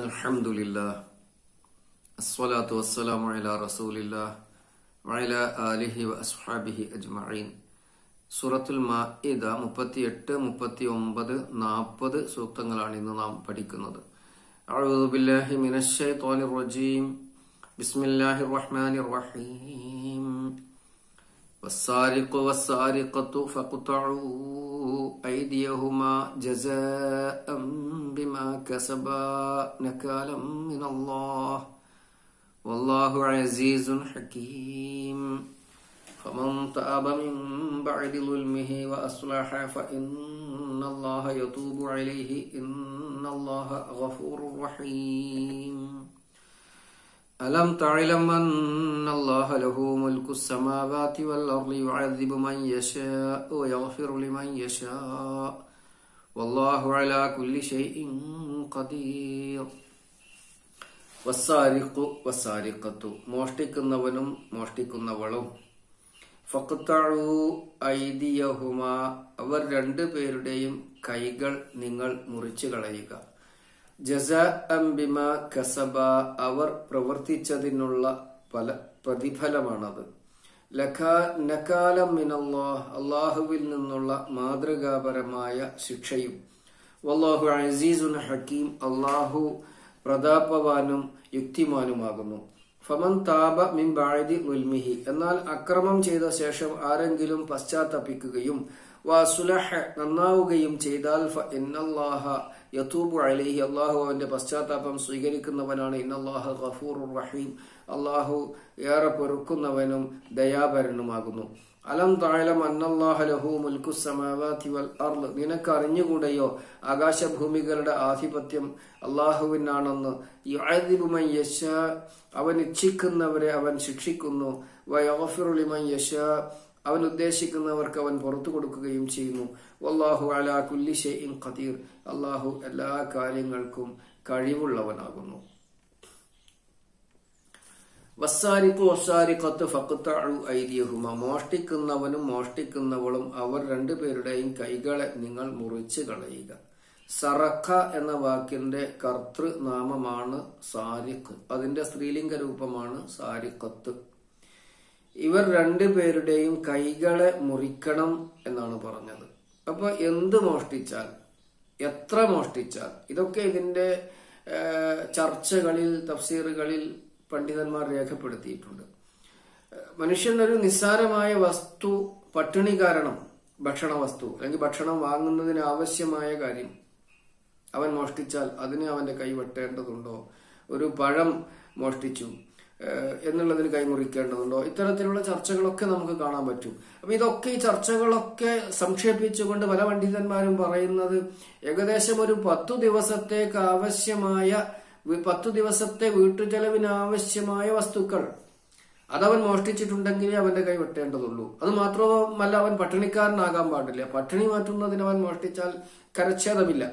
الحمد لله الصلاة والسلام على رسول الله وعلى آله وأصحابه أجمعين സൂറത്തുൽ മാഇദ മുപ്പത്തിയെട്ട് മുപ്പത്തി ഒമ്പത് നാൽപ്പത് സൂക്തങ്ങളാണ് ഇന്ന് നാം പഠിക്കുന്നത് أعوذ بالله من الشيطان الرجيم بسم الله الرحمن الرحيم والسارق والسارقة فاقطعوا أيديهما جزاء بما كسبا نكالا من الله والله عزيز حكيم فمن تاب من بعد ظلمه وأصلح فإن الله يتوب عليه إن الله غفور رحيم ألم تعلم أن الله له ملك السماوات والأرض يعذب من يشاء ويغفر لمن يشاء والله على كل شيء قدير വസാരിഖു വസാരിഖത്തു മോഷ്ടിക്കുന്നവനും മോഷ്ടിക്കുന്നവളും ഫഖ്തഉ ഐദിയഹുമ അവർ രണ്ടു പേരുടെയും കൈകൾ നിങ്ങൾ മുറിച്ചു കളയുക ജസാഅം ബിമ കസബ അവർ പ്രവർത്തിച്ചതിനുള്ള പല പ്രതിഫലമാണത് ലഖ നകാലം മിനല്ലാഹ് അള്ളാഹുവിൽ നിന്നുള്ള മാതൃകാപരമായ ശിക്ഷയും വല്ലാഹു അസീസുൻ ഹക്കീം അള്ളാഹു പ്രതാപവാനും യുക്തിമാനുമാകുന്നു ഫമൻ താപ മിൻ ബാഴതി ഉൽമിഹി എന്നാൽ അക്രമം ചെയ്ത ശേഷം ആരെങ്കിലും പശ്ചാത്തപിക്കുകയും വാസുലഹ നന്നാവുകയും ചെയ്താൽ ഫ ഇന്നല്ലാഹ യതൂബു അലൈഹി അള്ളാഹു അവന്റെ പശ്ചാത്താപം സ്വീകരിക്കുന്നവനാണ് ഇന്നല്ലാഹ ഗഫൂർ റഹീം അള്ളാഹു ഏറെ പൊറുക്കുന്നവനും ദയാപരനുമാകുന്നു അലം താഴലം അന്നല്ലാഹ ലഹു മുൽക്കു സമാവാതി വൽ അർള് നിനക്ക് അറിഞ്ഞുകൂടെയോ ആകാശഭൂമികളുടെ ആധിപത്യം അള്ളാഹുവിനാണെന്ന് യുഅദിബുമൻ യശ അവൻ ഇച്ഛിക്കുന്നവരെ അവൻ ശിക്ഷിക്കുന്നു വയഫിറുലിമൻ യശ അവൻ ഉദ്ദേശിക്കുന്നവർക്ക് അവൻ പുറത്തു കൊടുക്കുകയും ചെയ്യുന്നു വല്ലാഹു അലാ കുല്ലി ഷെയ്ഇൻ ഖദീർ അള്ളാഹു എല്ലാ കാര്യങ്ങൾക്കും കഴിവുള്ളവനാകുന്നു വസ്സാരിഖു വസ്സാരിഖത്ത് ഫഖ്തഉ ഐദിയഹുമ മോഷ്ടിക്കുന്നവനും മോഷ്ടിക്കുന്നവളും അവർ രണ്ടുപേരുടെയും കൈകളെ നിങ്ങൾ മുറിച്ചു കളയുക സറഖ എന്ന വാക്കിന്റെ കർത്തൃനാമമാണ് സാരിഖ് അതിന്റെ സ്ത്രീലിംഗ രൂപമാണ് സാരിഖത്ത് ഇവർ രണ്ടുപേരുടെയും കൈകളെ മുറിക്കണം എന്നാണ് പറഞ്ഞത് അപ്പൊ എന്ത് മോഷ്ടിച്ചാൽ എത്ര മോഷ്ടിച്ചാൽ ഇതൊക്കെ ഇതിന്റെ ചർച്ചകളിൽ തഫ്സീറുകളിൽ പണ്ഡിതന്മാർ രേഖപ്പെടുത്തിയിട്ടുണ്ട് മനുഷ്യൻ ഒരു നിസ്സാരമായ വസ്തു പട്ടിണി കാരണം ഭക്ഷണ വസ്തു അല്ലെങ്കിൽ ഭക്ഷണം വാങ്ങുന്നതിന് ആവശ്യമായ കാര്യം അവൻ മോഷ്ടിച്ചാൽ അതിന് അവന്റെ കൈ വെട്ടേണ്ടതുണ്ടോ ഒരു പഴം മോഷ്ടിച്ചു എന്നുള്ളതിന് കൈമുറിക്കേണ്ടതുണ്ടോ ഇത്തരത്തിലുള്ള ചർച്ചകളൊക്കെ നമുക്ക് കാണാൻ പറ്റും അപ്പൊ ഇതൊക്കെ ഈ ചർച്ചകളൊക്കെ സംക്ഷേപിച്ചുകൊണ്ട് പല പണ്ഡിതന്മാരും പറയുന്നത് ഏകദേശം ഒരു പത്തു ദിവസത്തേക്ക് ആവശ്യമായ പത്തു ദിവസത്തെ വീട്ടുചെലവിന് ആവശ്യമായ വസ്തുക്കൾ അതവൻ മോഷ്ടിച്ചിട്ടുണ്ടെങ്കിലേ അവന്റെ കൈ വെട്ടേണ്ടതുള്ളൂ അത് മാത്രമല്ല അവൻ പട്ടിണിക്കാരനാകാൻ പാടില്ല പട്ടിണി മാറ്റുന്നതിന് അവൻ മോഷ്ടിച്ചാൽ കരച്ഛേദമില്ല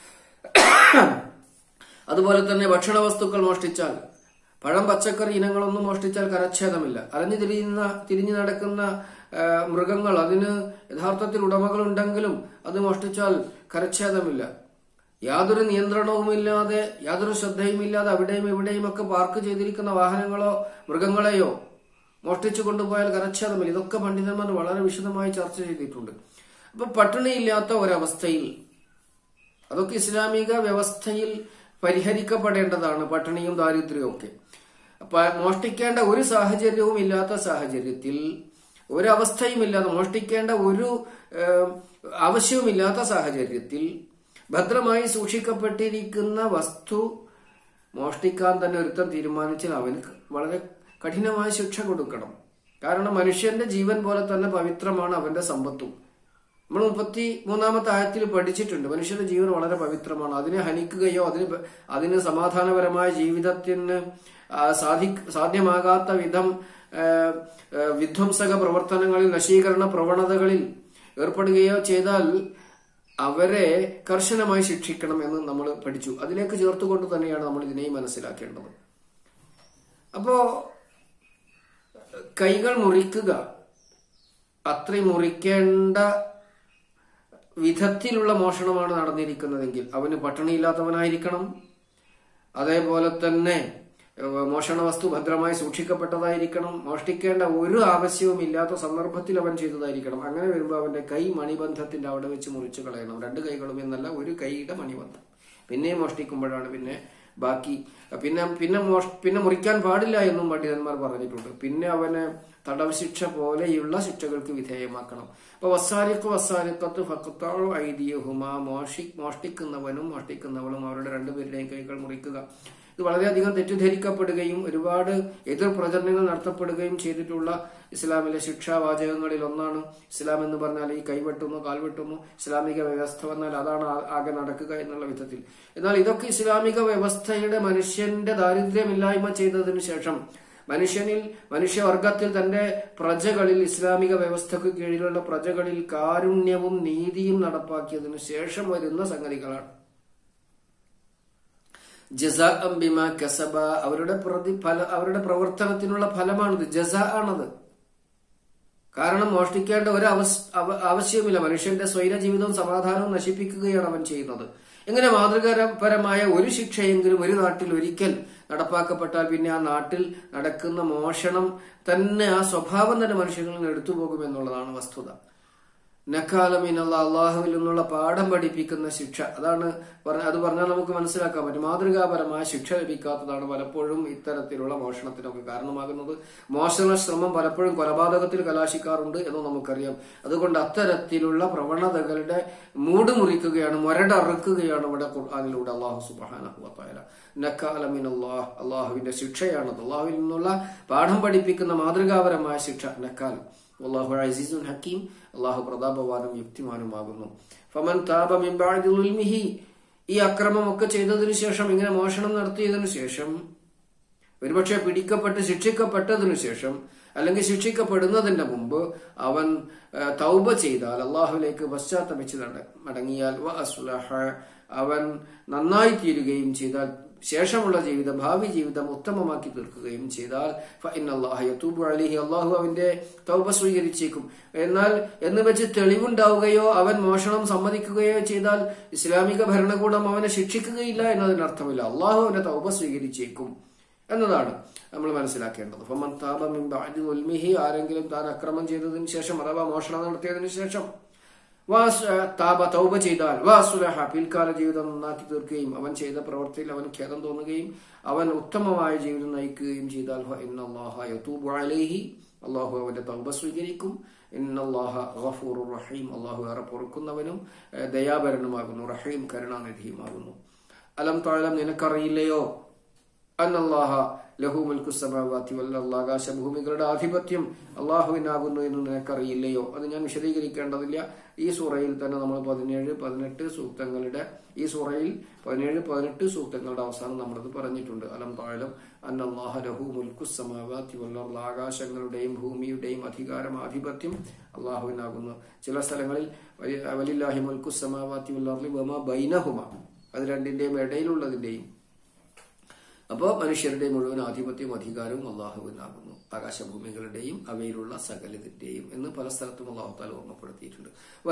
അതുപോലെ തന്നെ ഭക്ഷണ വസ്തുക്കൾ മോഷ്ടിച്ചാൽ പഴം പച്ചക്കറി ഇനങ്ങളൊന്നും മോഷ്ടിച്ചാൽ കരച്ഛേദമില്ല അലഞ്ഞു തിരിയുന്ന തിരിഞ്ഞു നടക്കുന്ന മൃഗങ്ങൾ അതിന് യഥാർത്ഥത്തിൽ ഉടമകളുണ്ടെങ്കിലും അത് മോഷ്ടിച്ചാൽ കരച്ഛേദമില്ല യാതൊരു നിയന്ത്രണവുമില്ലാതെ യാതൊരു ശ്രദ്ധയുമില്ലാതെ അവിടെയും ഇവിടെയും ഒക്കെ പാർക്ക് ചെയ്തിരിക്കുന്ന വാഹനങ്ങളോ മൃഗങ്ങളെയോ മോഷ്ടിച്ചു കൊണ്ടുപോയാൽ കരച്ഛേദമില്ല ഇതൊക്കെ പണ്ഡിതന്മാർ വളരെ വിശദമായി ചർച്ച ചെയ്തിട്ടുണ്ട് അപ്പൊ പട്ടിണിയില്ലാത്ത ഒരവസ്ഥയിൽ അതൊക്കെ ഇസ്ലാമിക വ്യവസ്ഥയിൽ പരിഹരിക്കപ്പെടേണ്ടതാണ് പട്ടിണിയും ദാരിദ്ര്യവും ഒക്കെ അപ്പൊ മോഷ്ടിക്കേണ്ട ഒരു സാഹചര്യവും ഇല്ലാത്ത സാഹചര്യത്തിൽ ഒരവസ്ഥയും ഇല്ലാതെ മോഷ്ടിക്കേണ്ട ഒരു ആവശ്യവുമില്ലാത്ത സാഹചര്യത്തിൽ ഭദ്രമായി സൂക്ഷിക്കപ്പെട്ടിരിക്കുന്ന വസ്തു മോഷ്ടിക്കാൻ തന്നെ ഒരുത്തം തീരുമാനിച്ചാൽ അവന് വളരെ കഠിനമായ ശിക്ഷ കൊടുക്കണം കാരണം മനുഷ്യന്റെ ജീവൻ പോലെ തന്നെ പവിത്രമാണ് അവന്റെ സമ്പത്തും നമ്മൾ മുപ്പത്തി മൂന്നാമത്തെ ആയത്തിൽ പഠിച്ചിട്ടുണ്ട് മനുഷ്യന്റെ ജീവൻ വളരെ പവിത്രമാണ് അതിനെ ഹനിക്കുകയോ അതിന് അതിന് സമാധാനപരമായ ജീവിതത്തിന് സാധി സാധ്യമാകാത്ത വിധം വിധ്വംസക പ്രവർത്തനങ്ങളിൽ നശീകരണ പ്രവണതകളിൽ ഏർപ്പെടുകയോ ചെയ്താൽ അവരെ കർശനമായി ശിക്ഷിക്കണം എന്ന് നമ്മൾ പഠിച്ചു അതിലേക്ക് ചേർത്തുകൊണ്ട് തന്നെയാണ് നമ്മൾ ഇതിനെയും മനസ്സിലാക്കേണ്ടത് അപ്പോ കൈകൾ മുറിക്കുക അത്രയും മുറിക്കേണ്ട വിധത്തിലുള്ള മോഷണമാണ് നടന്നിരിക്കുന്നതെങ്കിൽ അവന് പട്ടിണിയില്ലാത്തവനായിരിക്കണം അതേപോലെ തന്നെ ഏഹ്, മോഷണ വസ്തു ഭദ്രമായി സൂക്ഷിക്കപ്പെട്ടതായിരിക്കണം മോഷ്ടിക്കേണ്ട ഒരു ആവശ്യവും ഇല്ലാത്ത സന്ദർഭത്തിൽ അവൻ ചെയ്തതായിരിക്കണം അങ്ങനെ വരുമ്പോൾ അവന്റെ കൈ മണിബന്ധത്തിന്റെ അവിടെ വെച്ച് മുറിച്ചു കളയണം രണ്ട് കൈകളും എന്നല്ല ഒരു കൈയുടെ മണിബന്ധം പിന്നെയും മോഷ്ടിക്കുമ്പോഴാണ് പിന്നെ ബാക്കി പിന്നെ പിന്നെ മോഷ് പിന്നെ മുറിക്കാൻ പാടില്ല എന്നും പണ്ഡിതന്മാർ പറഞ്ഞിട്ടുണ്ട് പിന്നെ അവനെ തടവ് ശിക്ഷ പോലെയുള്ള ശിക്ഷകൾക്ക് വിധേയമാക്കണം അപ്പൊ വസാരിക്ക് വസാരിക്കത്ത് ഫക്കത്താഴു ഐതിയഹുമ മോഷി മോഷ്ടിക്കുന്നവനും മോഷ്ടിക്കുന്നവളും അവരുടെ രണ്ടുപേരുടെയും കൈകൾ മുറിക്കുക ഇത് വളരെയധികം തെറ്റിദ്ധരിക്കപ്പെടുകയും ഒരുപാട് എതിർ പ്രചരണങ്ങൾ നടത്തപ്പെടുകയും ചെയ്തിട്ടുള്ള ഇസ്ലാമിലെ ശിക്ഷാവാചകങ്ങളിൽ ഒന്നാണ് ഇസ്ലാം എന്ന് പറഞ്ഞാൽ ഈ കൈവെട്ടുന്നു കാൽവെട്ടുന്നു ഇസ്ലാമിക വ്യവസ്ഥ വന്നാൽ അതാണ് ആ- ആകെ നടക്കുക എന്നുള്ള വിധത്തിൽ എന്നാൽ ഇതൊക്കെ ഇസ്ലാമിക വ്യവസ്ഥയുടെ മനുഷ്യന്റെ ദാരിദ്ര്യമില്ലായ്മ ചെയ്തതിനു ശേഷം മനുഷ്യനിൽ മനുഷ്യവർഗത്തിൽ തന്റെ പ്രജകളിൽ ഇസ്ലാമിക വ്യവസ്ഥക്ക് കീഴിലുള്ള പ്രജകളിൽ കാരുണ്യവും നീതിയും നടപ്പാക്കിയതിനു ശേഷം വരുന്ന സംഗതികളാണ് ജസാ ബിമ കസബ അവരുടെ പ്രതിഫല അവരുടെ പ്രവർത്തനത്തിനുള്ള ഫലമാണിത് ജസ ആണത് കാരണം മോഷ്ടിക്കേണ്ട ഒരു അവസ്- അവ- ആവശ്യവുമില്ല മനുഷ്യന്റെ സ്വൈര ജീവിതവും സമാധാനവും നശിപ്പിക്കുകയാണ് അവൻ ചെയ്യുന്നത് എങ്ങനെ മാതൃകാപരമായ ഒരു ശിക്ഷയെങ്കിലും ഒരു നാട്ടിൽ ഒരിക്കൽ നടപ്പാക്കപ്പെട്ടാൽ പിന്നെ ആ നാട്ടിൽ നടക്കുന്ന മോഷണം തന്നെ ആ സ്വഭാവം തന്നെ മനുഷ്യരിൽ നിന്ന് എടുത്തു പോകുമെന്നുള്ളതാണ് വസ്തുത നക്കാലമീനുള്ള അള്ളാഹുവിൽ നിന്നുള്ള പാഠം പഠിപ്പിക്കുന്ന ശിക്ഷ അതാണ് പറഞ്ഞ- അത് പറഞ്ഞാൽ നമുക്ക് മനസ്സിലാക്കാൻ പറ്റും മാതൃകാപരമായ ശിക്ഷ ലഭിക്കാത്തതാണ് പലപ്പോഴും ഇത്തരത്തിലുള്ള മോഷണത്തിനൊക്കെ കാരണമാകുന്നത് മോഷണ ശ്രമം പലപ്പോഴും കൊലപാതകത്തിൽ കലാശിക്കാറുണ്ട് എന്ന് നമുക്കറിയാം അതുകൊണ്ട് അത്തരത്തിലുള്ള പ്രവണതകളുടെ മൂട് മുറിക്കുകയാണ് മുരടറുക്കുകയാണ് ഇവിടെ ഖുർആാനിലൂടെ അള്ളാഹു സുബാന നക്കാലമിൻ അള്ളാഹ് അള്ളാഹുവിന്റെ ശിക്ഷയാണത് അള്ളാഹുവിൽ നിന്നുള്ള പാഠം പഠിപ്പിക്കുന്ന മാതൃകാപരമായ ശിക്ഷ നക്കാലം അള്ളാഹു അസീസുൻ ഹക്കീം അള്ളാഹു പ്രതാപവാനും യുക്തിമാനുമാകുന്നു ഫമൻ താപ മിൻ ബഅദി ദുൽമിഹി ഈ അക്രമമൊക്കെ ചെയ്തതിനു ശേഷം ഇങ്ങനെ മോഷണം നടത്തിയതിനു ശേഷം ഒരുപക്ഷെ പിടിക്കപ്പെട്ട് ശിക്ഷിക്കപ്പെട്ടതിനു ശേഷം അല്ലെങ്കിൽ ശിക്ഷിക്കപ്പെടുന്നതിന്റെ മുമ്പ് അവൻ ആ, തൗബ ചെയ്താൽ അള്ളാഹുലേക്ക് പശ്ചാത്തപിച്ച് നട- മടങ്ങിയാൽ വ അസ്ലഹ അവൻ നന്നായി തീരുകയും ചെയ്താൽ ശേഷമുള്ള ജീവിതം ഭാവി ജീവിതം ഉത്തമമാക്കി തീർക്കുകയും ചെയ്താൽ അലൈഹി അള്ളാഹു അവന്റെ തൗബ സ്വീകരിച്ചേക്കും എന്നാൽ എന്ന് വെച്ച് തെളിവുണ്ടാവുകയോ അവൻ മോഷണം സമ്മതിക്കുകയോ ചെയ്താൽ ഇസ്ലാമിക ഭരണകൂടം അവനെ ശിക്ഷിക്കുകയില്ല എന്നതിനർത്ഥമില്ല അള്ളാഹു അവന്റെ തൗബ സ്വീകരിച്ചേക്കും എന്നതാണ് നമ്മൾ മനസ്സിലാക്കേണ്ടത് ഫമൻ താപ മിൻ ബഅദി ഉൽമിഹി ആരെങ്കിലും താൻ അക്രമം ചെയ്തതിനു ശേഷം അഥവാ മോഷണം നടത്തിയതിനു ശേഷം വാസ് താപ തൗബ ചെയ്താൽ വാസുലഹ പിൽക്കാല ജീവിതം നന്നാക്കി തീർക്കുകയും അവൻ ചെയ്ത പ്രവൃത്തിയിൽ അവൻ ഖേദം തോന്നുകയും അവൻ ഉത്തമമായ ജീവിതം നയിക്കുകയും ചെയ്താൽ ഫ ഇന്നല്ലാഹ യതൂബു അലൈഹി അള്ളാഹു അവന്റെ തൗബ സ്വീകരിക്കും ഇന്നല്ലാഹ ഗഫൂറുർ റഹീം അള്ളാഹു ഏറെ പൊറുക്കുന്നവനും ഏഹ്, ദയാപരനുമാകുന്നു റഹീം കരുണാനിധിയുമാകുന്നു അലം താഴം നിനക്കറിയില്ലയോ അന്നല്ലാഹ ലഹു മുൽക്കു സമാവാത്തി വല്ല ആകാശഭൂമികളുടെ ആധിപത്യം അള്ളാഹുവിനാകുന്നു എന്ന് നിനക്കറിയില്ലയോ അത് ഞാൻ വിശദീകരിക്കേണ്ടതില്ല ഈ സൂറയിൽ തന്നെ നമ്മൾ പതിനേഴ് പതിനെട്ട് സൂക്തങ്ങളുടെ ഈ സൂറയിൽ പതിനേഴ് പതിനെട്ട് സൂക്തങ്ങളുടെ അവസാനം നമ്മളത് പറഞ്ഞിട്ടുണ്ട് അലം താഴം അന്നല്ലാഹ ലഹു മുൽക്കു സമാവാത്തി വല്ല ആകാശങ്ങളുടെയും ഭൂമിയുടെയും അധികാരം ആധിപത്യം അള്ളാഹുവിനാകുന്നു ചില സ്ഥലങ്ങളിൽ വലി- വലില്ലാഹി മുൽക്കു സമാവാത്തി വല്ലി വമ ബൈനഹുമ അത് രണ്ടിന്റെയും ഇടയിലുള്ളതിന്റെയും അപ്പോൾ മനുഷ്യരുടെ മുഴുവൻ ആധിപത്യവും അധികാരവും അള്ളാഹുവിനാകുന്നു ആകാശഭൂമികളുടെയും അവയിലുള്ള സകലതിന്റെയും എന്ന് പല സ്ഥലത്തും അള്ളാഹുത്താൽ ഓർമ്മപ്പെടുത്തിയിട്ടുണ്ട്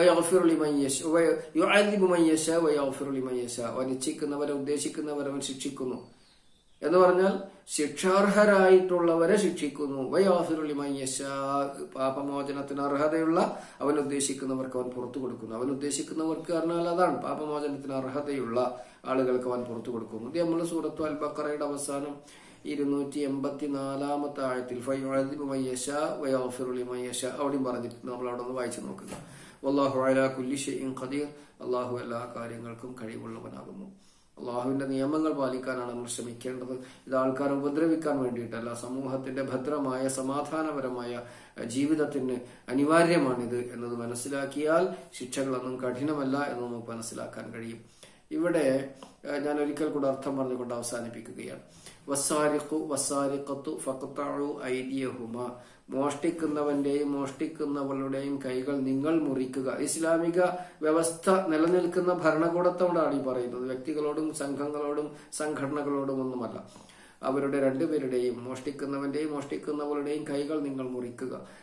അവൻ ഇച്ഛിക്കുന്നവരെ ഉദ്ദേശിക്കുന്നവരെ അവൻ ശിക്ഷിക്കുന്നു എന്ന് പറഞ്ഞാൽ ശിക്ഷാർഹരായിട്ടുള്ളവരെ ശിക്ഷിക്കുന്നു വയാഫിറുലിമയ്യശ പാപമോചനത്തിന് അർഹതയുള്ള അവൻ ഉദ്ദേശിക്കുന്നവർക്ക് അവൻ പുറത്തു കൊടുക്കുന്നു അവൻ ഉദ്ദേശിക്കുന്നവർക്ക് പറഞ്ഞാൽ അതാണ് പാപമോചനത്തിന് അർഹതയുള്ള ആളുകൾക്ക് അവൻ പുറത്തു കൊടുക്കുന്നു ഇത് നമ്മൾ സൂറത്തു അൽ ബക്കറയുടെ അവസാനം ഇരുന്നൂറ്റി എൺപത്തി നാലാമത്തെ ആഴത്തിൽ ഫയ്യശ വയാഫിറുലിമയ്യശ അവിടെയും പറഞ്ഞിട്ടുണ്ട് നമ്മൾ അവിടെ ഒന്ന് വായിച്ചു നോക്കുക വല്ലാഹു അലാ കുല്ലി ഷൈഇൻ ഖദീർ അള്ളാഹു എല്ലാ കാര്യങ്ങൾക്കും കഴിവുള്ളവനാകുന്നു അള്ളാഹുവിന്റെ നിയമങ്ങൾ പാലിക്കാനാണ് നമ്മൾ ശ്രമിക്കേണ്ടത് ഇത് ആൾക്കാരെ ഉപദ്രവിക്കാൻ വേണ്ടിയിട്ടല്ല സമൂഹത്തിന്റെ ഭദ്രമായ സമാധാനപരമായ അഹ്, ജീവിതത്തിന് അനിവാര്യമാണിത് എന്നത് മനസ്സിലാക്കിയാൽ ശിക്ഷകളൊന്നും കഠിനമല്ല എന്ന് നമുക്ക് മനസ്സിലാക്കാൻ കഴിയും ഇവിടെ അഹ്, ഞാൻ ഒരിക്കൽ കൂടെ അർത്ഥം പറഞ്ഞുകൊണ്ട് അവസാനിപ്പിക്കുകയാണ് വസാരിഖു വസാരിഖത്തു ഫഖ്തഉ ഐദിയഹുമ മോഷ്ടിക്കുന്നവന്റെയും മോഷ്ടിക്കുന്നവളുടെയും കൈകൾ നിങ്ങൾ മുറിക്കുക ഇസ്ലാമിക വ്യവസ്ഥ നിലനിൽക്കുന്ന ഭരണകൂടത്തോടാണ് ഈ പറയുന്നത് വ്യക്തികളോടും സംഘങ്ങളോടും സംഘടനകളോടും ഒന്നുമല്ല അവരുടെ രണ്ടുപേരുടെയും മോഷ്ടിക്കുന്നവന്റെയും മോഷ്ടിക്കുന്നവളുടെയും കൈകൾ നിങ്ങൾ മുറിക്കുക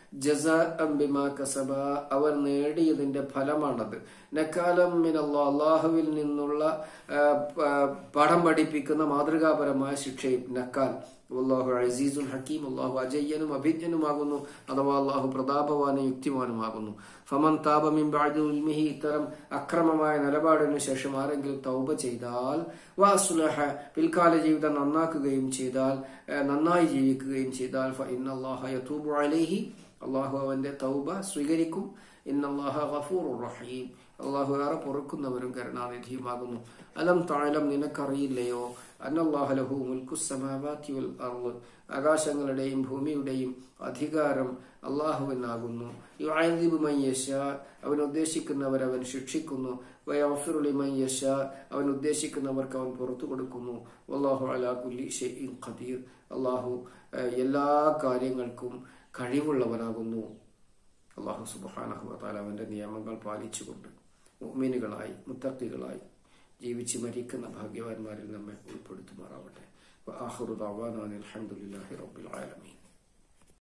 ജസാഅം ബിമാ കസബ അവർ നേടിയതിന്റെ ഫലമാണത് നക്കാലം മിനല്ലാ അള്ളാഹുവിൽ നിന്നുള്ള ആ, പ- പാഠം പഠിപ്പിക്കുന്ന മാതൃകാപരമായ ശിക്ഷയും നക്കാൽ അള്ളാഹു അസീസുൽ ഹക്കീം അള്ളാഹു അജയ്യനും അഭിജ്ഞനുമാകുന്നു അഥവാ അള്ളാഹു പ്രതാപവാനും യുക്തിമാനുമാകുന്നു ഫമൻ താപമിൻ ബഅദു ഉൽമിഹി ഇത്തരം അക്രമമായ നിലപാടിന് ശേഷം ആരെങ്കിലും തൗബ ചെയ്താൽ വാസുലഹ പിൽക്കാല ജീവിതം നന്നാക്കുകയും ചെയ്താൽ ഏഹ്, നന്നായി ജീവിക്കുകയും ചെയ്താൽ ഫ ഇന്നല്ലാഹ യതൂബു അലൈഹി അള്ളാഹു അവന്റെ തൗബ സ്വീകരിക്കും ഇന്നല്ലാഹ ഗഫൂറുർ റഹീം അള്ളാഹു ഏറെ പൊറുക്കുന്നവരും കരുണാനിധിയുമാകുന്നു അലം താഴലം നിനക്കറിയില്ലയോ അന്നല്ലാഹലഹു മുൽക്കുസമാവാത്തി വൽ അർള് ആകാശങ്ങളുടെയും ഭൂമിയുടെയും അധികാരം അള്ളാഹുവിനാകുന്നു യുആദിബു മൻ യശാ അവൻ ഉദ്ദേശിക്കുന്നവർ അവൻ ശിക്ഷിക്കുന്നു വയഗ്ഫിറു മൻ യശാ അവൻ ഉദ്ദേശിക്കുന്നവർക്ക് അവൻ പുറത്തു കൊടുക്കുന്നു വല്ലാഹു അലാ കുല്ലി ഷൈഇൻ ഖദീർ അള്ളാഹു ഏഹ്, എല്ലാ കാര്യങ്ങൾക്കും കഴിവുള്ളവനാകുന്നു അള്ളാഹു സുബ്ഹാനഹു വതആല അവന്റെ നിയമങ്ങൾ പാലിച്ചുകൊണ്ട് മുഅ്മിനുകളായി മുത്തഖികളായി ജീവിച്ച് മരിക്കുന്ന ഭാഗ്യവാന്മാരിൽ നമ്മെ ഉൾപ്പെടുത്തുമാറാവട്ടെ വആഖിറു ദഅവാനാ അനിൽ ഹംദുലില്ലാഹി റബ്ബിൽ ആലമീൻ